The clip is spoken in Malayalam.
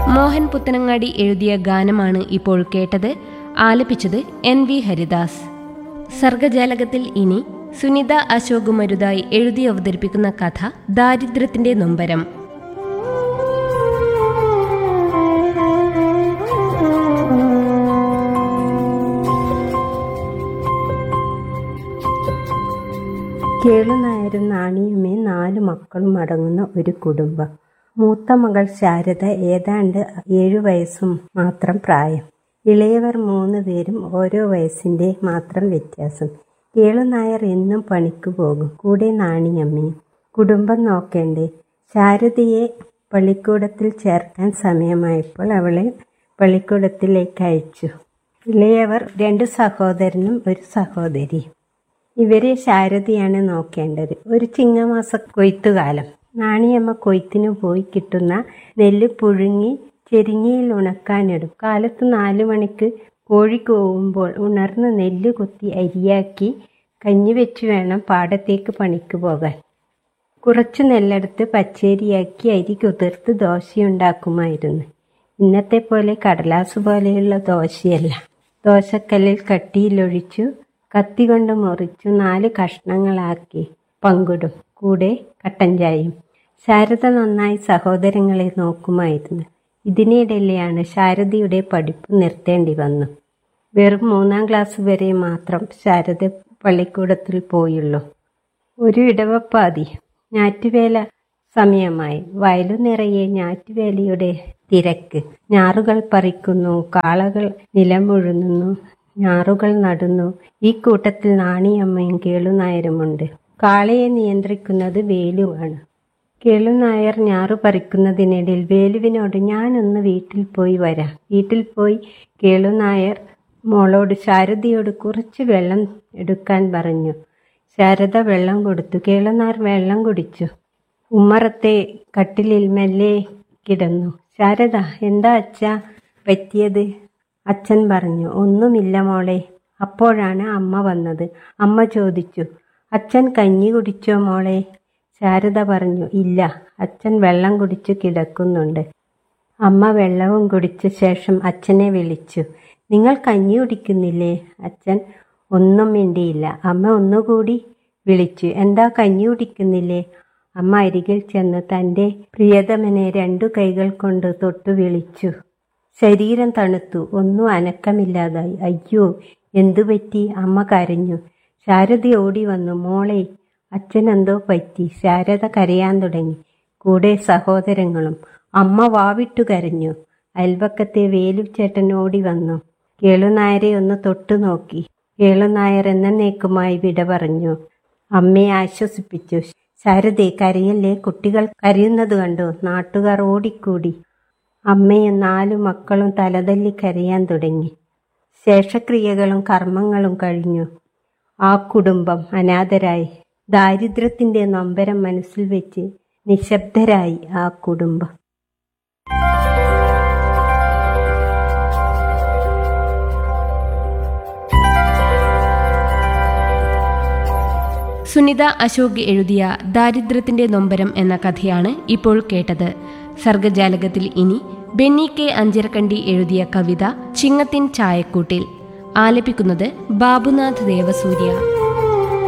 മോഹൻ പുത്തനങ്ങാടി എഴുതിയ ഗാനമാണ് ഇപ്പോൾ കേട്ടത് ആലപിച്ചത് എൻ വി ഹരിദാസ് സർഗജാലകത്തിൽ ഇനി സുനിത അശോക് മരുതായി എഴുതി അവതരിപ്പിക്കുന്ന കഥ ദാരിദ്ര്യത്തിന്റെ നൊമ്പരം കേളുനായരും നാണിയമ്മയും നാല് മക്കളും അടങ്ങുന്ന ഒരു കുടുംബം മൂത്ത മകൾ ശാരദ ഏതാണ്ട് ഏഴു വയസ്സും മാത്രം പ്രായം ഇളയവർ മൂന്ന് പേരും ഓരോ വയസ്സിന്റെ മാത്രം വ്യത്യാസം കേളുനായർ എന്നും പണിക്ക് പോകും കൂടെ നാണിയമ്മയും കുടുംബം നോക്കേണ്ടേ ശാരദയെ പള്ളിക്കൂടത്തിൽ ചേർക്കാൻ സമയമായപ്പോൾ അവളെ പള്ളിക്കൂടത്തിലേക്ക് അയച്ചു ഇളയവർ രണ്ട് സഹോദരനും ഒരു സഹോദരിയും ഇവരെ ശാരദയാണ് നോക്കേണ്ടത് ഒരു ചിങ്ങമാസ കൊയ്ത്തുകാലം നാണിയമ്മ കൊയ്ത്തിനു പോയി കിട്ടുന്ന നെല്ല് പുഴുങ്ങി ചെരിഞ്ഞയിൽ ഉണക്കാനിടും കാലത്ത് നാലു മണിക്ക് കോഴി കൂവുമ്പോൾ ഉണർന്ന് നെല്ല് കുത്തി അരിയാക്കി കഞ്ഞി വെച്ച് വേണം പാടത്തേക്ക് പണിക്ക് പോകാൻ കുറച്ചു നെല്ലെടുത്ത് പച്ചരിയാക്കി അരി കുതിർത്ത് ദോശയുണ്ടാക്കുമായിരുന്നു ഇന്നത്തെ പോലെ കടലാസ് പോലെയുള്ള ദോശയല്ല ദോശക്കല്ലിൽ കട്ടിയിലൊഴിച്ചു കത്തി കൊണ്ട് മുറിച്ചു നാല് കഷ്ണങ്ങളാക്കി പങ്കിടും കൂടെ കട്ടൻ ചായയും ശാരദ നന്നായി സഹോദരങ്ങളെ നോക്കുമായിരുന്നു ഇതിനിടയിലെയാണ് ശാരദയുടെ പഠിപ്പ് നിർത്തേണ്ടി വന്നു വെറും മൂന്നാം ക്ലാസ് വരെ മാത്രം ശാരദ പള്ളിക്കൂടത്തിൽ പോയുള്ളൂ ഒരു ഇടവപ്പാതി ഞാറ്റുവേല സമയമായി വയലു നിറയെ ഞാറ്റുവേലയുടെ തിരക്ക് ഞാറുകൾ പറിക്കുന്നു കാളകൾ നിലമുഴുന്നു ഞാറുകൾ നടുന്നു ഈ കൂട്ടത്തിൽ നാണിയമ്മയും കേളുനായരുമുണ്ട് കാളയെ നിയന്ത്രിക്കുന്നത് വേലുവാണ് കേളുനായർ ഞാറു പറിക്കുന്നതിനിടയിൽ വേലുവിനോട് ഞാനൊന്ന് വീട്ടിൽ പോയി വരാം വീട്ടിൽ പോയി കേളുനായർ മോളോട് ശാരദയോട് കുറച്ച് വെള്ളം എടുക്കാൻ പറഞ്ഞു ശാരദ വെള്ളം കൊടുത്തു കേളുനായർ വെള്ളം കുടിച്ചു ഉമ്മറത്തെ കട്ടിലിൽ മെല്ലെ കിടന്നു ശാരദ എന്താ അച്ഛാ പറ്റിയത് അച്ഛൻ പറഞ്ഞു ഒന്നുമില്ല മോളെ അപ്പോഴാണ് അമ്മ വന്നത് അമ്മ ചോദിച്ചു അച്ഛൻ കഞ്ഞി കുടിച്ചോ മോളെ ശാരദ പറഞ്ഞു ഇല്ല അച്ഛൻ വെള്ളം കുടിച്ചു കിടക്കുന്നുണ്ട് അമ്മ വെള്ളവും കുടിച്ച ശേഷം അച്ഛനെ വിളിച്ചു നിങ്ങൾ കഞ്ഞി കുടിക്കുന്നില്ലേ അച്ഛൻ ഒന്നും മിണ്ടിയില്ല അമ്മ ഒന്നുകൂടി വിളിച്ചു എന്താ കഞ്ഞി കുടിക്കുന്നില്ലേ അമ്മ അരികിൽ ചെന്ന് തൻ്റെ പ്രിയതമനെ രണ്ടു കൈകൾ കൊണ്ട് തൊട്ടു വിളിച്ചു ശരീരം തണുത്തു ഒന്നും അനക്കമില്ലാതായി അയ്യോ എന്തു പറ്റി അമ്മ കരഞ്ഞു ശാരദ ഓടി വന്നു മോളെ അച്ഛനെന്തോ പറ്റി ശാരദ കരയാൻ തുടങ്ങി കൂടെ സഹോദരങ്ങളും അമ്മ വാവിട്ടു കരഞ്ഞു അയൽവക്കത്തെ വേലുച്ചേട്ടൻ ഓടി വന്നു കേളുനായരെ ഒന്ന് തൊട്ടു നോക്കി കേളുനായർ എന്നേക്കുമായി വിട പറഞ്ഞു അമ്മയെ ആശ്വസിപ്പിച്ചു ശാരദേ കരയല്ലേ കുട്ടികൾ കരയുന്നത് കണ്ടു നാട്ടുകാർ ഓടിക്കൂടി അമ്മയും നാലു മക്കളും തലതല്ലി കരയാൻ തുടങ്ങി ശേഷക്രിയകളും കർമ്മങ്ങളും കഴിഞ്ഞു ആ കുടുംബം അനാഥരായി ദാരിദ്ര്യത്തിന്റെ നൊമ്പരം മനസ്സിൽ വെച്ച് നിശബ്ദരായി ആ കുടുംബം സുനിത അശോക് എഴുതിയ ദാരിദ്ര്യത്തിന്റെ നൊമ്പരം എന്ന കഥയാണ് ഇപ്പോൾ കേട്ടത് സർഗജാലകത്തിൽ ഇനി ബെന്നി കെ അഞ്ചരക്കണ്ടി എഴുതിയ കവിത ചിങ്ങത്തിൻ ചായക്കൂട്ടിൽ ആലപിക്കുന്നത് ബാബുനാഥ് ദേവസൂര്യ